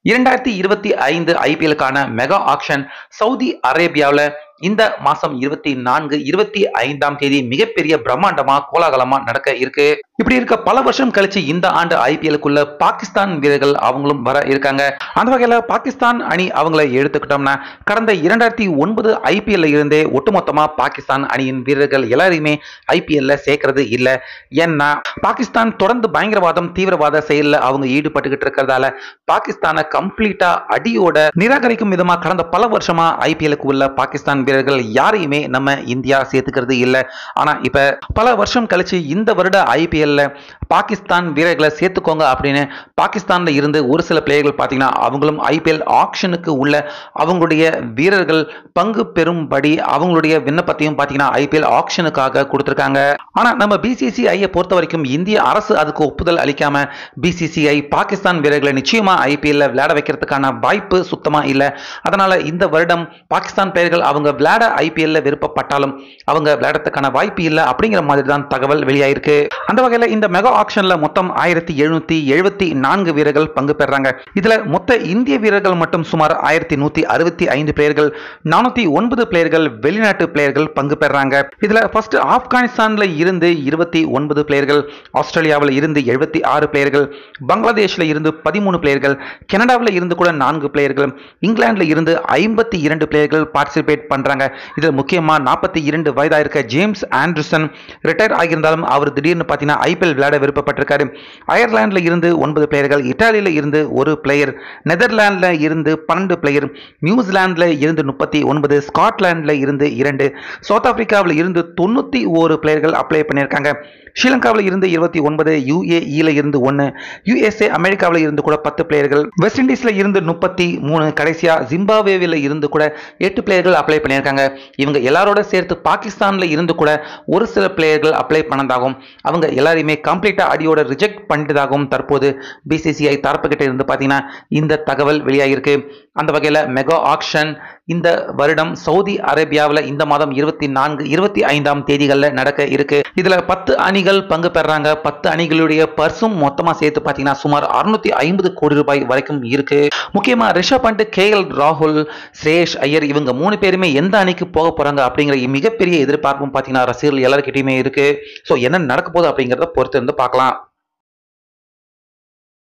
இரண்டாயிரத்தி இருபத்தி ஐந்து ஐபிஎலுக்கான மெகா ஆக்ஷன் சவுதி அரேபியாவில் இந்த மாசம் இருபத்தி நான்கு இருபத்தி ஐந்தாம் தேதி மிகப்பெரிய பிரம்மாண்டமா கோலாகலமா நடக்க இருக்கு இப்படி இருக்க பல வருஷம் கழிச்சு இந்த ஆண்டு ஐபிஎலுக்குள்ள பாகிஸ்தான் வீரர்கள் அவங்களும் வர இருக்காங்க அந்த வகையில பாகிஸ்தான் அணி அவங்கள எடுத்துக்கிட்டோம்னா கடந்த இரண்டாயிரத்தி ஒன்பது ஐபிஎல்ல இருந்தே ஒட்டுமொத்தமா பாகிஸ்தான் அணியின் வீரர்கள் எல்லாரையுமே ஐபிஎல்ல சேர்க்கறது இல்ல ஏன்னா பாகிஸ்தான் தொடர்ந்து பயங்கரவாதம் தீவிரவாத செயல்ல அவங்க ஈடுபட்டுக்கிட்டு இருக்கிறதால பாகிஸ்தானை கம்ப்ளீட்டா அடியோட நிராகரிக்கும் விதமா கடந்த பல வருஷமா ஐபிஎலுக்கு உள்ள பாகிஸ்தான் வீரர்கள் யாரையுமே நம்ம இந்தியா சேர்த்துக்கிறது இல்லை ஆனா இப்ப பல வருஷம் கழிச்சு இந்த வருட ஐபிஎல்ல பாகிஸ்தான் வீரர்களை சேர்த்துக்கோங்க அப்படின்னு பாகிஸ்தான்ல இருந்து ஒரு சில பிளேயர்கள் பார்த்தீங்கன்னா அவங்களும் ஐபிஎல் ஆக்ஷனுக்கு உள்ள அவங்களுடைய வீரர்கள் பங்கு பெறும்படி அவங்களுடைய விண்ணப்பத்தையும் பார்த்தீங்கன்னா ஐபிஎல் ஆக்ஷனுக்காக கொடுத்துருக்காங்க ஆனா நம்ம பிசிசிஐயை பொறுத்த வரைக்கும் இந்திய அரசு அதுக்கு ஒப்புதல் அளிக்காம பிசிசிஐ பாகிஸ்தான் வீரர்களை நிச்சயமா ஐபிஎல்ல விளையாட வைக்கிறதுக்கான வாய்ப்பு சுத்தமா இல்லை அதனால இந்த வருடம் பாகிஸ்தான் பெயர்கள் அவங்க விளையாட ஐபிஎல்ல விருப்பப்பட்டாலும் அவங்க விளையாடுறதுக்கான வாய்ப்பு இல்லை அப்படிங்கிற மாதிரி தான் தகவல் வெளியாயிருக்கு அந்த வகையில் இந்த மெகா ஆக்ஷன்ல மொத்தம் ஆயிரத்தி எழுநூத்தி எழுபத்தி நான்கு வீரர்கள் பங்கு பெறாங்க இதுல மொத்த இந்திய வீரர்கள் மட்டும் சுமார் ஆயிரத்தி நூத்தி அறுபத்தி ஐந்து பிளேயர்கள் நானூத்தி ஒன்பது பிளேயர்கள் வெளிநாட்டு பிளேயர்கள் பங்கு பெறாங்க இதுல ஃபர்ஸ்ட் ஆப்கானிஸ்தான்ல இருந்து இருபத்தி ஒன்பது பிளேயர்கள் ஆஸ்திரேலியாவில் இருந்து எழுபத்தி ஆறு பிளேயர்கள் பங்களாதேஷ்ல இருந்து பதிமூணு பிளேயர்கள் கனடாவில் இருந்து கூட நான்கு பிளேயர்கள் இங்கிலாந்துல இருந்து ஐம்பத்தி இரண்டு பிளேயர்கள் பார்ட்டிசிபேட் பண்றாங்க இதில் முக்கியமா நாற்பத்தி இரண்டு வயதா இருக்க ஜேம்ஸ் ஆண்டர்சன் ரிட்டையர் ஆகியிருந்தாலும் அவர் திடீர்னு பார்த்தீங்கன்னா ஐபிஎல் விளையாட விருப்பப்பட்டிருக்காரு அயர்லாந்துல இருந்து ஒன்பது பிளேயர்கள் இத்தாலியில இருந்து ஒரு பிளேயர் நெதர்லாந்துல இருந்து பன்னெண்டு பிளேயர் நியூசிலாந்துல இருந்து முப்பத்தி ஒன்பது ஸ்காட்லாந்துல இருந்து இரண்டு சவுத் ஆப்பிரிக்காவில் இருந்து தொண்ணூத்தி ஒரு பிளேயர்கள் அப்ளை பண்ணியிருக்காங்க ஸ்ரீலங்காவில் இருந்து இருபத்தி ஒன்பது யுஏஇல இருந்து ஒன்று யுஎஸ்ஏ அமெரிக்காவில் இருந்து கூட பத்து பிளேயர்கள் வெஸ்ட் இண்டீஸ்ல இருந்து முப்பத்தி மூணு கடைசியா ஜிம்பாவேவில் இருந்து கூட எட்டு பிளேயர்கள் அப்ளை பண்ணியிருக்காங்க இவங்க எல்லாரோட சேர்த்து பாகிஸ்தான்ல இருந்து கூட ஒரு சில பிளேயர்கள் அப்ளை பண்ணதாகவும் அவங்க எல்லாரையுமே கம்ப்ளீட்டா அடியோட ரிஜெக்ட் பண்ணிட்டதாகவும் தற்போது பிசிசிஐ தரப்புக்கிட்ட இருந்து பார்த்தீங்கன்னா இந்த தகவல் வெளியாகிருக்கு அந்த வகையில் மெகா ஆக்ஷன் இந்த வருடம் சவுதி அரேபியாவில் இந்த மாதம் இருபத்தி நான்கு இருபத்தி ஐந்தாம் தேதிகளில் நடக்க இருக்கு இதுல பத்து அணிகள் பங்கு பெறாங்க பத்து அணிகளுடைய பர்சும் மொத்தமாக சேர்த்து பார்த்தீங்கன்னா சுமார் அறுநூத்தி ஐம்பது கோடி ரூபாய் வரைக்கும் இருக்கு முக்கியமா ரிஷப் பண்ட் கே எல் ராகுல் ஸ்ரேஷ் ஐயர் இவங்க மூணு பேருமே எந்த அணிக்கு போக போறாங்க அப்படிங்கிற மிகப்பெரிய எதிர்பார்ப்பும் பார்த்தீங்கன்னா ரசிகர்கள் எல்லாருக்கிட்டையுமே இருக்கு ஸோ என்ன நடக்க போகுது அப்படிங்கிறத பொறுத்து இருந்து பார்க்கலாம்